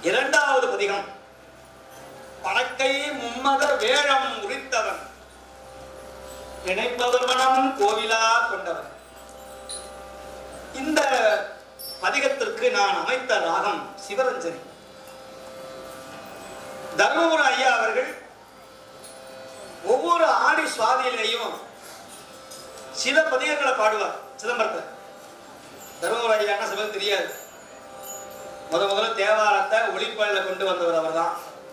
இரண்டாவது பதிகம் பணக்கை மும்மத வேழம் உரித்தவன் நினைப்பவர் மனம் கோவிலா கொண்டவன் இந்த பதிகத்திற்கு நான் அமைத்த ராகம் சிவரஞ்சனி தர்மபுர ஐயா அவர்கள் ஒவ்வொரு ஆடி சுவாதியிலையும் சில பதிகங்களை பாடுவார் சிதம்பரத்தை தர்மபுர ஐயான்னா சிவன் தெரியாது முத முதல்ல தேவாரத்தை ஒளிப்பழில கொண்டு வந்தவர் அவர்தான்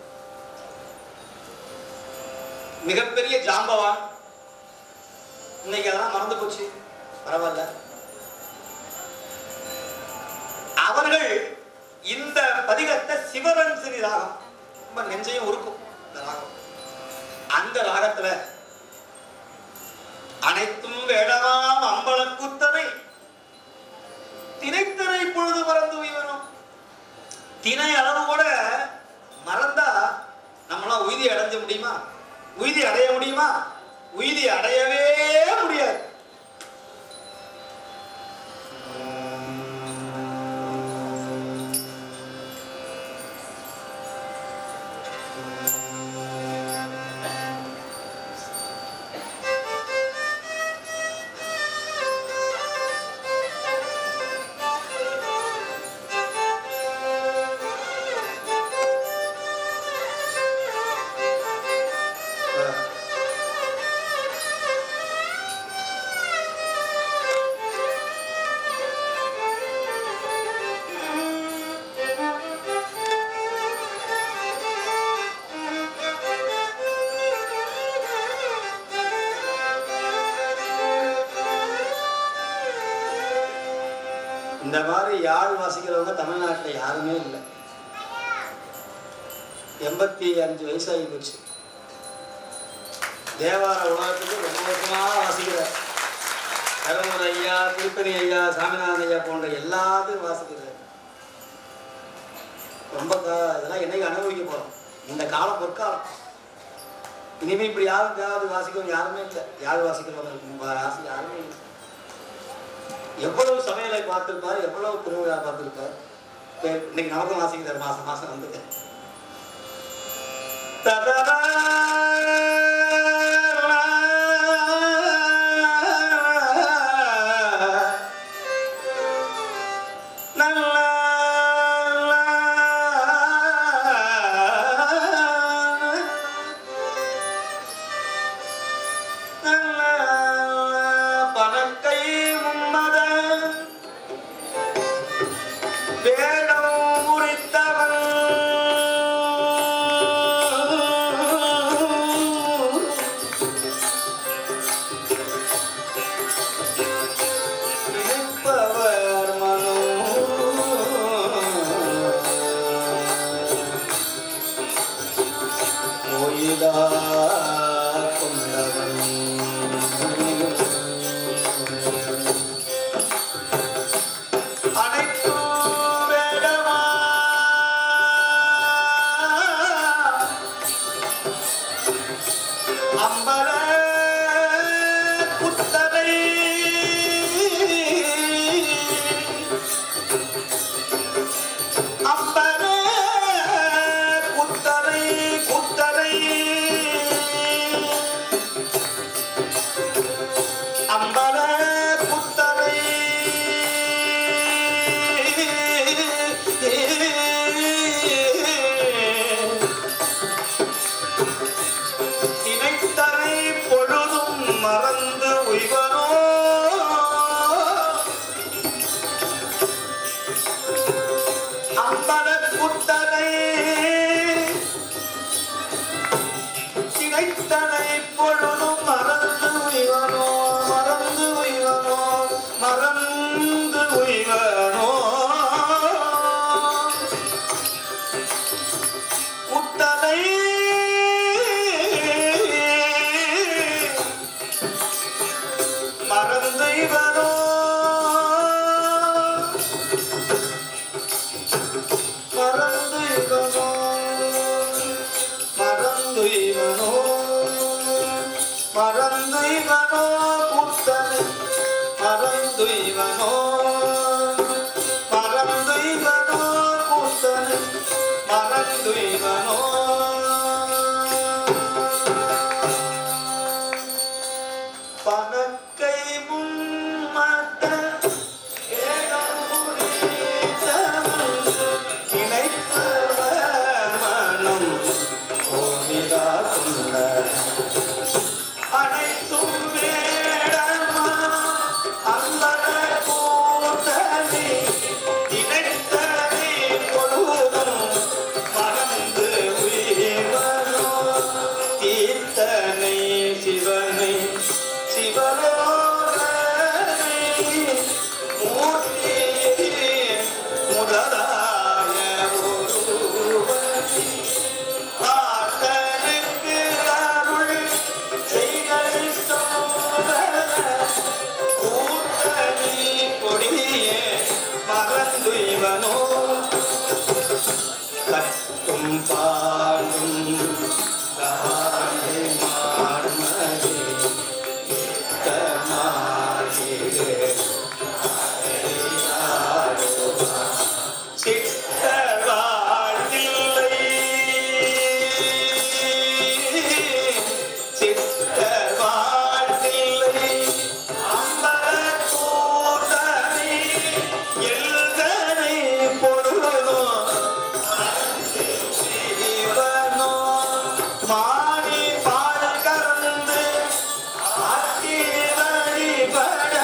மிகப்பெரிய ஜாம்பவான் இன்னைக்கு அதெல்லாம் மறந்து போச்சு பரவாயில்ல அவர்கள் இந்த பதிகத்தை சிவரஞ்சனி ராகம் ரொம்ப நெஞ்சையும் உருக்கும் இந்த ராகம் அந்த ராகத்துல அனைத்தும் வேடமாம் அம்பலக்குத்தனை திணைத்தனை பொழுது மறந்து உய்வனும் திணை அளவு கூட மறந்தா நம்மளாம் உய்தி அடைஞ்ச முடியுமா உய்தி அடைய முடியுமா உய்தி அடையவே முடியாது இந்த மாதிரி யாழ் வாசிக்கிறவங்க தமிழ்நாட்டில் யாருமே இல்லை எண்பத்தி அஞ்சு வயசாகி போச்சு தேவார உலகத்துக்கு ரொம்ப வருஷமா வாசிக்கிறார் தருமபுர ஐயா திருப்பதி ஐயா சாமிநாதன் ஐயா போன்ற எல்லாத்தையும் வாசிக்கிறார் ரொம்ப கா- இதெல்லாம் என்னைக்கு அனுபவிக்க போறோம் இந்த காலம் பொற்காலம் இனிமே இப்படி யாரும் தேவாதி வாசிக்கிறவங்க யாருமே இல்லை யாழ் வாசிக்கிறவங்க வாசி யாருமே இல்லை எவ்வளவு சமையலை பார்த்திருப்பார் எவ்வளவு திருவிழா பார்த்திருப்பார் இப்ப இன்னைக்கு நமக்கும் வாசிக்கிறார் மாசம் மாசம் வந்து பணக்கை மும்மத வேடம் உரித்தவன் நினைப்பவர் மனோ மொழிதா கொண்டவன் அனைத்தும் வேடமா அம்பல புத்தரை அம்பல புத்தரை புத்தரை அம்பல புத்தரை தினைத்தனை பொழுதும் மறந்து உய்வனோ அம்பல புத்தனை தினைத்தனை பொழுதும் மறந்து உய்வனோ மறந்து உய்வனோ மறந்து உய்வனோ புத்தனை மறந்து இவனோ மறந்து இவனோ மறந்து இவனோ மறந்து இவனோ புத்தனை மறந்து இவனோ மறந்து இவனோ புத்தனை மறந்துய்வனோ பனக்கை மும்மட்ட ஏகம் புரித்தவன் இணைத்தவர் மனம் கோவிலா கொண்ட அனைத்தும் வேடமா அம்பர கூட்டணி இணைத்தனை பொழுதும் மறந்து உயிவனோ தீர்த்தனை சிவனை சிவலோகனை மூர்த்தி முதலாய ஒருவனை ஆத்தனுக்கு அருள் செய்தளித்தோர கூட்டணி கொடியே மறந்து இவனோ கட்டும் பாடும் தானே மார்மரே தமாரிலே சித்தவாழ்வில்லை சித்தவாழ்வில்லை அம்பலக்கூட்டணி எல்தனை பொருளும் ஜீவனோ மாறி பால் கறந்து ஆட்டி வழிபட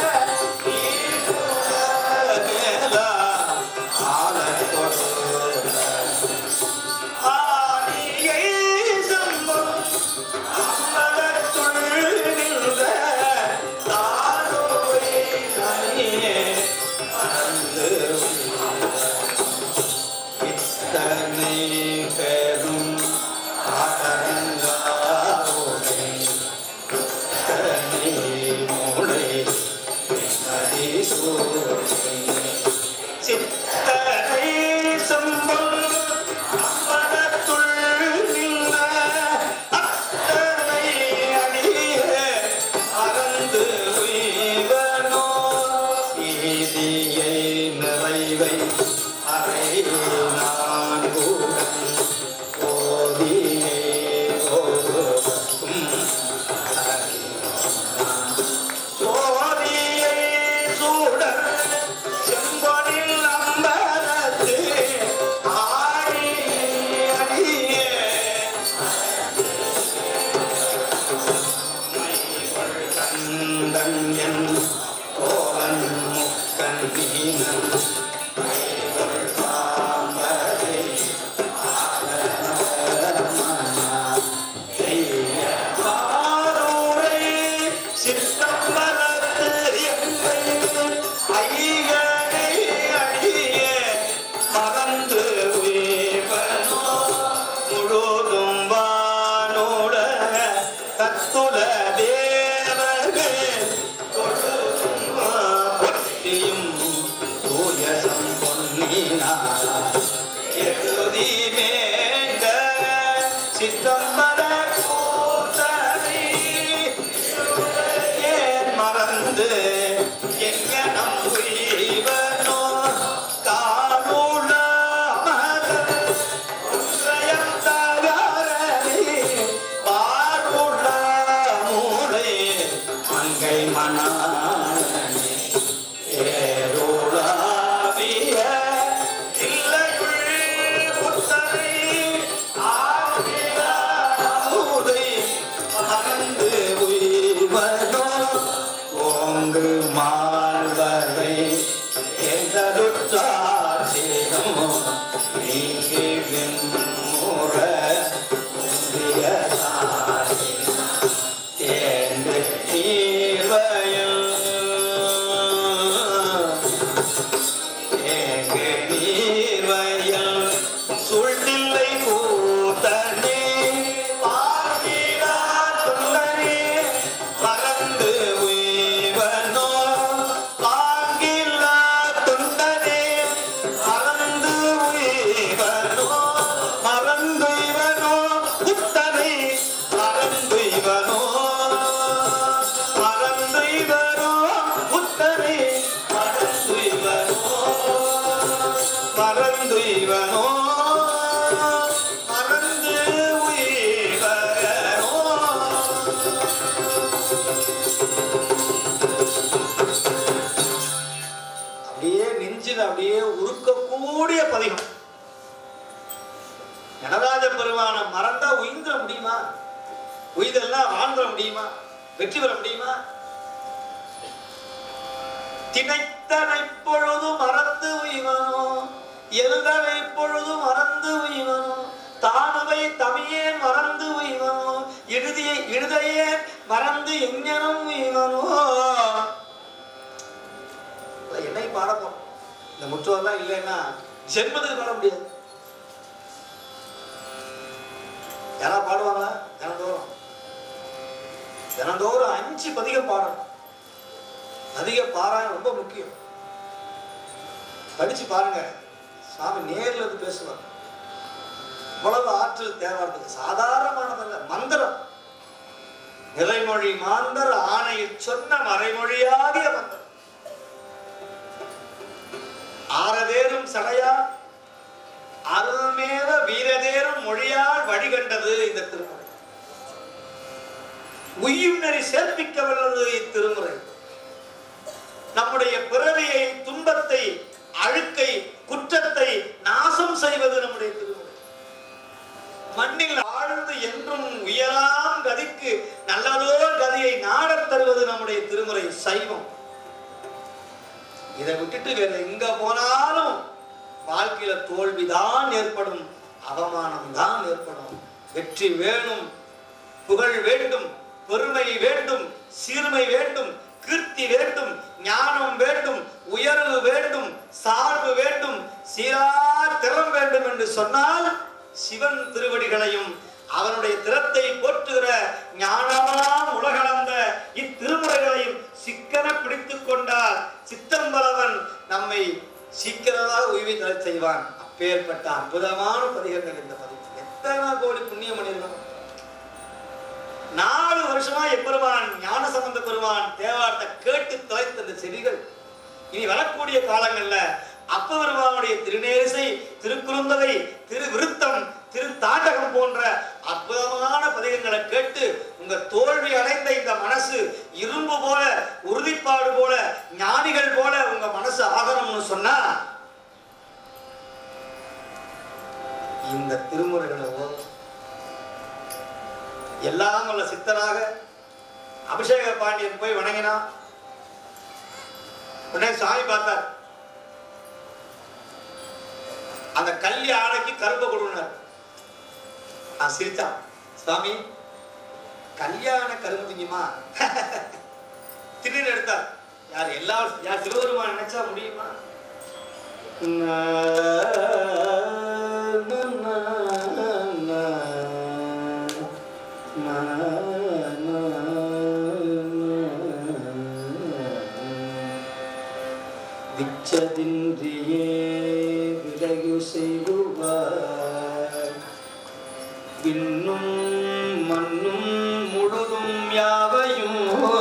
மேலா ஆளக் கொடு. ஆதியை சம்பம் அம்பலத்துள் நின்ற தாரோய் நனியே மறந்து இத்தனை பெரும் ஆடங்காரோனை இத்தனை மூளை நரிசூரை சித்தனை சம்பம் அம்பலத்துள் நின்ற அத்தனை அடியே அறந்து உய்வனோ ஈதியை நிறைவை அறை நான் பதிகம் நடராஜ பெருமான மறந்தா உயிர்ந்துட முடியுமா உயிரெல்லாம் வாழ்ந்துட முடியுமா வெற்றி பெற முடியுமா திணைத்தனை பொழுது மறந்து உய்வனோ எல்தனை பொழுது மறந்து உய்வனோ தானுவை தமியேன் மறந்து உய்வனோ இறுதியை இழுதையேன் மறந்து எங்கனும் உய்வனோ என்னை பாட போறோம் இந்த முற்றோர்லாம் இல்லைன்னா ஜென்மத்துக்கு பாட முடியாது யாரா பாடுவாங்களா தினந்தோறும் தினந்தோறும் அஞ்சு பதிகம் பாடணும் அதிக பாராயணம் ரொம்ப முக்கியம் படிச்சு பாருங்க சாமி நேர்ல இருந்து பேசுவார் இவ்வளவு ஆற்றல் தேவாரத்துக்கு சாதாரணமானதல்ல மந்திரம் நிறைமொழி மாந்தர் ஆணையில் சொன்ன மறைமொழியாகிய மந்திரம் ஆரதேரும் சடையார் அருள்மேவ வீரதேரும் மொழியால் வழிகண்டது இந்த திருமுறை உய்யும் நெறி சேர்ப்பிக்க வல்லது இத்திருமுறை நம்முடைய பிறவியை துன்பத்தை அழுக்கை குற்றத்தை நாசம் செய்வது நம்முடைய திருமுறை மண்ணில் ஆழ்ந்து என்றும் உயராம் கதிக்கு நல்லதோர் கதியை நாடத் தருவது நம்முடைய திருமுறை சைவம் இதை விட்டுட்டு வேற எங்க போனாலும் வாழ்க்கையில தோல்விதான் ஏற்படும் அவமானம் தான் ஏற்படும் வெற்றி வேணும் புகழ் வேண்டும் பெருமை வேண்டும் சீர்மை வேண்டும் கீர்த்தி வேண்டும் ஞானம் வேண்டும் உயர்வு வேண்டும் சார்பு வேண்டும் சீரார் திறம் வேண்டும் என்று சொன்னால் சிவன் திருவடிகளையும் அவனுடைய திறத்தை போற்றுகிற ஞானமாம் உலகளந்த இத்திருமுறைகளையும் சிக்கன பிடித்துக் கொண்டால் சித்தம்பலவன் நம்மை சீக்கிரமாக உய்வி தர செய்வான் அப்பேற்பட்ட அற்புதமான பதிகங்கள் இந்த பதிவு எத்தனை கோடி புண்ணியம் பண்ணியிருக்கோம் நாலு வருஷமா எப்பெருமான் ஞான சம்பந்த பெருமான் தேவாரத்தை கேட்டு தொலைத்த இந்த செவிகள் இனி வரக்கூடிய காலங்கள்ல அப்ப பெருமானுடைய திருநேரிசை திருக்குறுந்தகை திரு விருத்தம் திரு தாண்டகம் போன்ற அற்புதமான பதிகங்களை கேட்டு உங்க தோல்வி அடைந்த இந்த மனசு இரும்பு போல உறுதிப்பாடு போல ஞானிகள் போல உங்க மனசு ஆகணும்னு சொன்னா இந்த திருமுறைகளை ஓதும் எல்லாம் உள்ள சித்தராக அபிஷேக பாண்டியன் போய் வணங்கினான் உடனே சாமி பார்த்தார் அந்த கல்வி ஆடைக்கு கரும்பு கொடுனார் நான் சிரிச்சான் சுவாமி கல்யாண கரும்பு திங்குமா திடீர்னு எடுத்தார் யார் எல்லா யார் சிவபெருமான் நினைச்சா முடியுமா விச்சதின்றியே விலகு செய்குவார் விண்ணும் மண்ணும் முழுதும் யாவையும்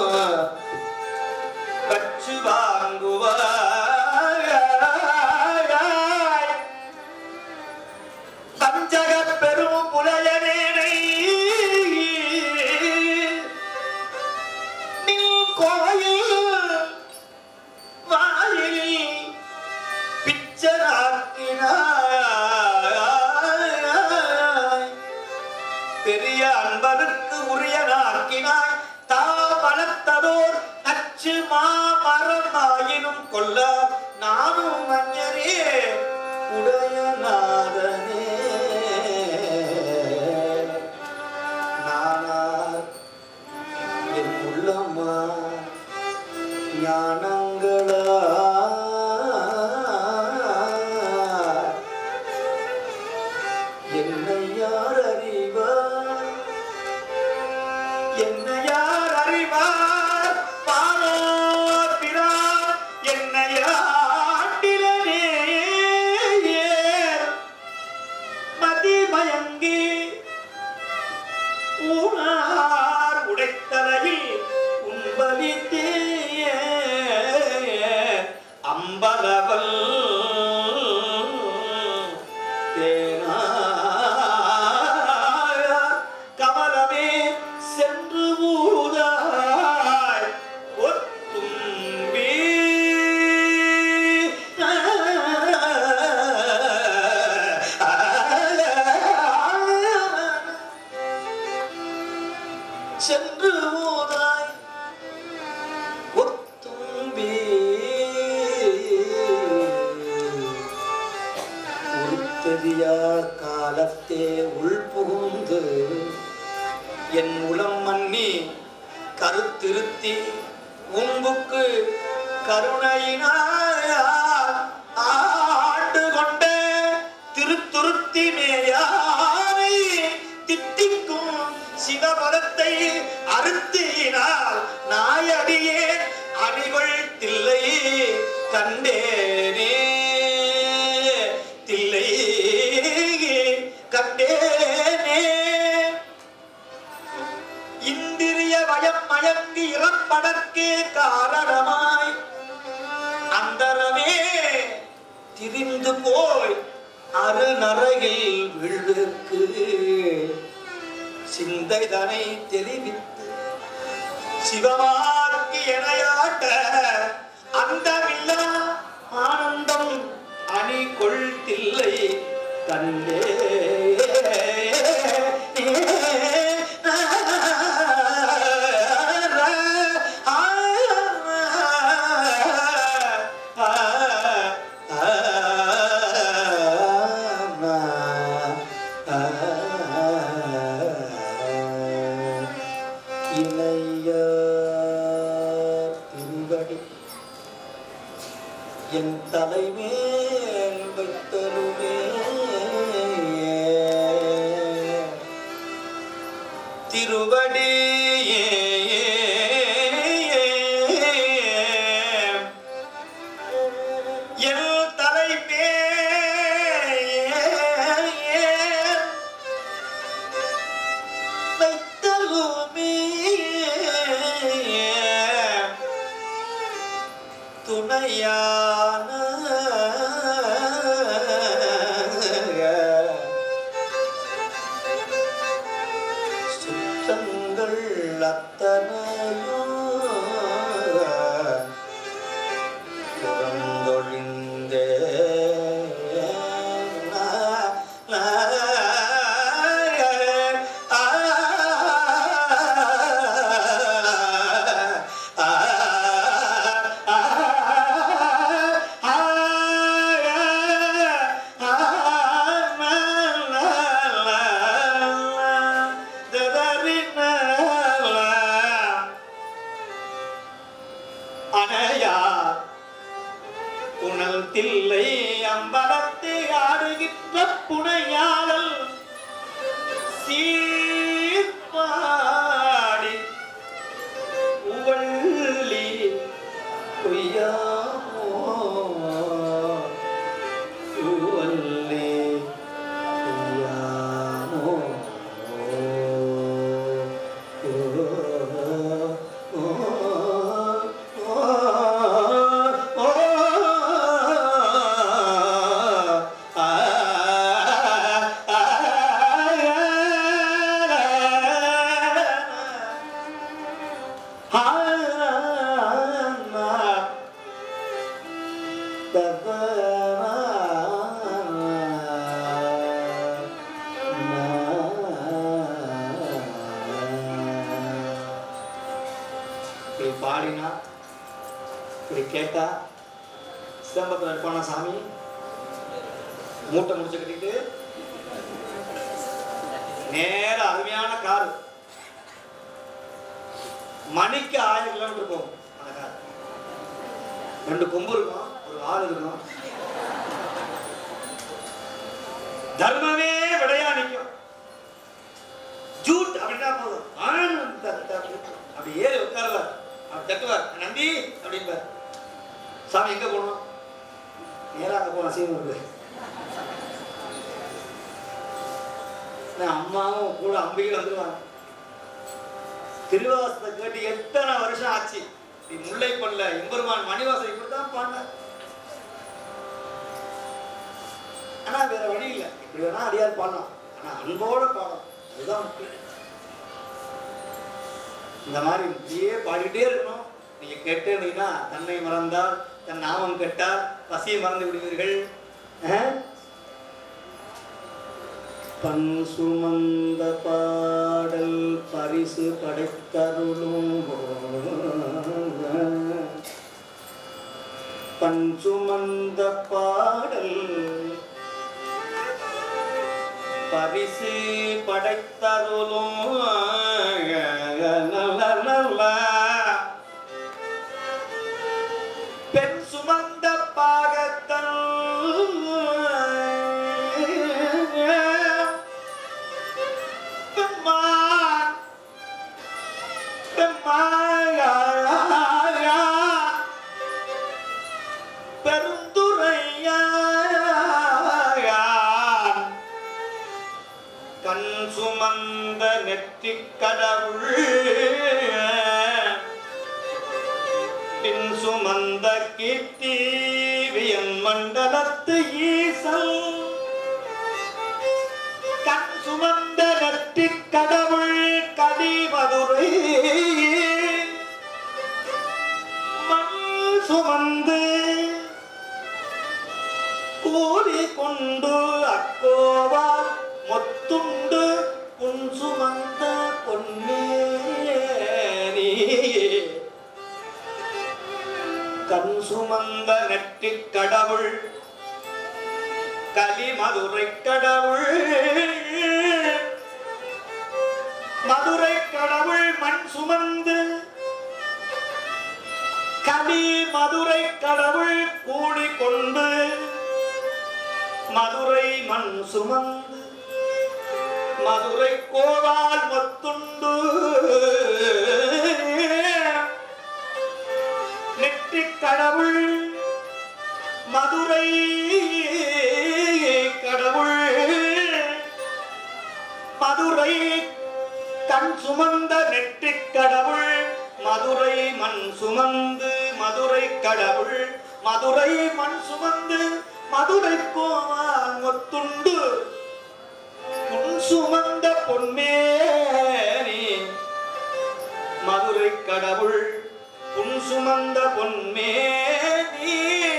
கற்று வாங்குவார் பஞ்சக பெரும் புலையனேனை நின் கோயில் வாயில் பிச்சராக்கினாய் பெரிய அன்பருக்கு உரியனாக்கினாய் தாமலத்ததோர் நச்சு மாமரமாயினும் கொல்ல நானும் மஞ்சரே உடைய நாதனே நானார் என் உள்ளம்மா ஞானங்களா என்னை யார் அறிவார் என்னை யார் அறிவார் பாரோத்திரார் என்னை ஆட்டிலனே மதிமயங்கி ஊனார் உடைத்தலையில் உண்பலித்தே அம்பலவல் அறியா காலத்தே உள்புகுந்து என் உளம் மன்னி கருத்திருத்தி உம்புக்கு கருணையினார் ஆண்டு கொண்ட திருத்துருத்தி மேயானை திட்டிக்கும் சிவபதத்தை அறுத்தினால் நாயடியே அணிகள் தில்லை கண்டேனே தில்லை கண்டேனே இந்திரிய வயம் மயங்கி இறப்பதற்கே காரணமாய் அந்தரமே திரிந்து போய் அருநரகில் விழுக்கு சிந்தைதனை தெளிவித்து சிவமாக்கி எனையாட்ட அந்தமில்லா ஆனந்தம் அணி கொள்தில்லை கண்டே இணையார் திருவடி என் தலைமேல் வைத்தருமே திருவடி என் தலைமேல் வைத்தருமே துணையான சுத்தங்கள் அத்தனையோ புறந்தொழிந்தே அணையார் புனல் தில்லை அம்பலத்தை ஆடுகின்ற புனையாளல் சீர்பாடி உவள்ளி பொய்யாமோ உவள்ளி பொய்யாமோ இப்படி பாடினா இப்படி கேட்டா சிதம்பரத்தில் இருப்பானா சாமி மூட்டை முடிச்சு கட்டிட்டு நேர அருமையான காரு மணிக்கு ஆயிரம் கிலோமீட்டர் போகும் அந்த கார் ரெண்டு கொம்பு இருக்கும் ஒரு ஆள் இருக்கும் தர்மமே விடையா நிற்கும் ஜூட் அப்படின்னா போதும் ஆனந்த அப்படி ஏறி உட்காருவார் அப்படி தட்டுவார் நம்பி அப்படிம்பார் சாமி எங்க போகணும் நேரா அங்க போகணும் சீனூருக்கு நான் அம்மாவும் கூட அம்பிகள் வந்துருவாங்க திருவாசத்தை கேட்டு எத்தனை வருஷம் ஆச்சு இப்படி முல்லை பண்ணல எம்பெருமான் மணிவாசல் இப்படித்தான் பாடினார் ஆனா வேற வழி இல்லை இப்படி வேணா அடியார் பாடலாம் ஆனா அன்போட பாடணும் அதுதான் முக்கியம் இந்த மாதிரி இப்படியே பாடிக்கிட்டே இருக்கணும் நீங்க கேட்டே இருந்தீங்கன்னா தன்னை மறந்தால் தன் நாமம் கெட்டால் பசியை மறந்து விடுவீர்கள் அஹ்? பண் சுமந்த பாடல் பரிசு படைத்தருளும் பண் சுமந்த பாடல் பரிசு படைத்தருளும் பெண் சுமந்த பாகத்தன் பெம்மான் பெம்மாயா பெருந்துரையான் கண் சுமந்த நெற்றிக் கடவுள் பின் சுமந்த கீர்த்தி வியன் மண்டலத்து ஈசல் கண் சுமந்த நெற்றிக் கடவுள் கதிமதுரை மண் சுமந்து கூலி கொண்டு அக்கோவால் மொத்துண்டு உன் சுமந்த பொன்னேரி கண் சுமந்த நெற்றிக் கடவுள் கலி மதுரை கடவுள் மதுரை கடவுள் மண் சுமந்து கலி மதுரை கடவுள் கூடி கொண்டு மதுரை மண் சுமந்து மதுரை கோவால் மத்துண்டு நெற்றிக் கடவுள் மதுரை கடவுள் மதுரை கண் சுமந்த நெற்றிக் கடவுள் மதுரை மண் சுமந்து மதுரை கடவுள் மதுரை மண் சுமந்து மதுரை கோவால் மொத்துண்டு உன் சுமந்த பொன்மேனி மதுரை கடவுள் உன் சுமந்த பொன்மேனி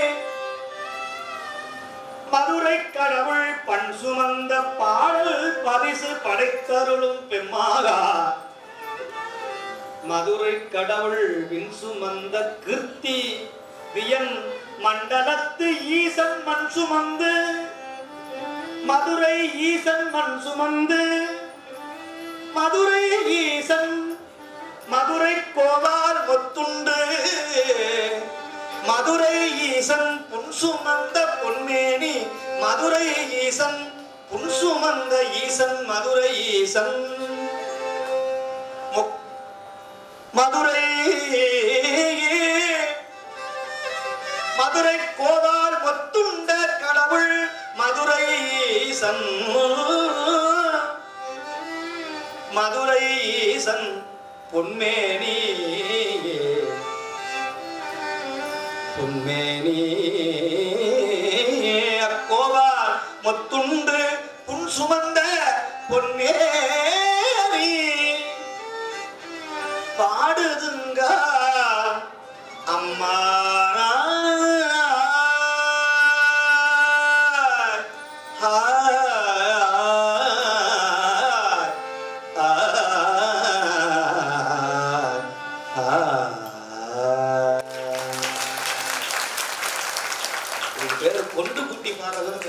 மதுரை கடவுள் பண் சுமந்த பாடல் பரிசு படைத்தருளும் பெம்மாகா மதுரை கடவுள் வின் சுமந்த கிருத்தி வியன் மண்டலத்து ஈசன் மண் சுமந்து மதுரை ஈசன் மண் சுமந்து மதுரை ஈசன் மதுரை கோவால் ஒத்துண்டு மதுரை ஈசன் புன் சுமந்த பொன்மேனி மதுரை ஈசன் புன் சுமந்த ஈசன் மதுரை ஈசன் முக்- மதுரை மதுரை கோவால் ஒத்துண்ட கடவுள் மதுரை ஈசன் மதுரை ஈசன் பொன்மேனி பொன்மேனி அக்கோவால் மொத்துண்டு புன் சுமந்த பொன்னேரி பாடுதுங்க அம்மா பேர் கொண்டு குட்டி பாடுறது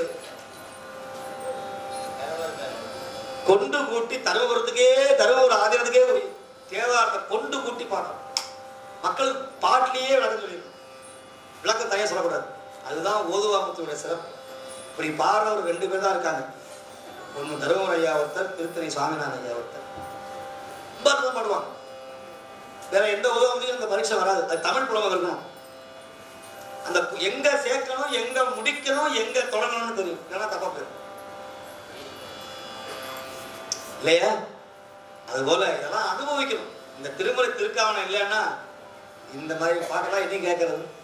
கொண்டு கூட்டி தருவபுரத்துக்கே தருவபுரம் ஆதிரத்துக்கே ஒரு தேவாரத்தை கொண்டு கூட்டி பாடுறோம் மக்களுக்கு பாட்டிலேயே விளக்கம் சொல்லிடணும் விளக்கம் தனியாக சொல்லக்கூடாது அதுதான் ஓதுவாமத்துடைய சிறப்பு இப்படி பாடுறவர் ரெண்டு பேர் தான் இருக்காங்க ஒன்று தருமபுரம் ஐயா ஒருத்தர் திருத்தணி சுவாமிநாதன் ஐயா ஒருத்தர் ரொம்ப அற்புதம் பாடுவாங்க வேற எந்த ஓதுவாமத்தையும் அந்த பரீட்சை வராது அது தமிழ் புலமை இருக்கணும் அந்த பு- எங்க சேர்க்கணும் எங்க முடிக்கணும் எங்க தொடங்கணும்னு தெரியும் இல்லைன்னா தப்பா போயிடும் இல்லையா அதுபோல இதெல்லாம் அனுபவிக்கணும் இந்த திருமலை திருக்காவணம் இல்லைன்னா இந்த மாதிரி பாட்டெல்லாம் இதையும் கேட்கறது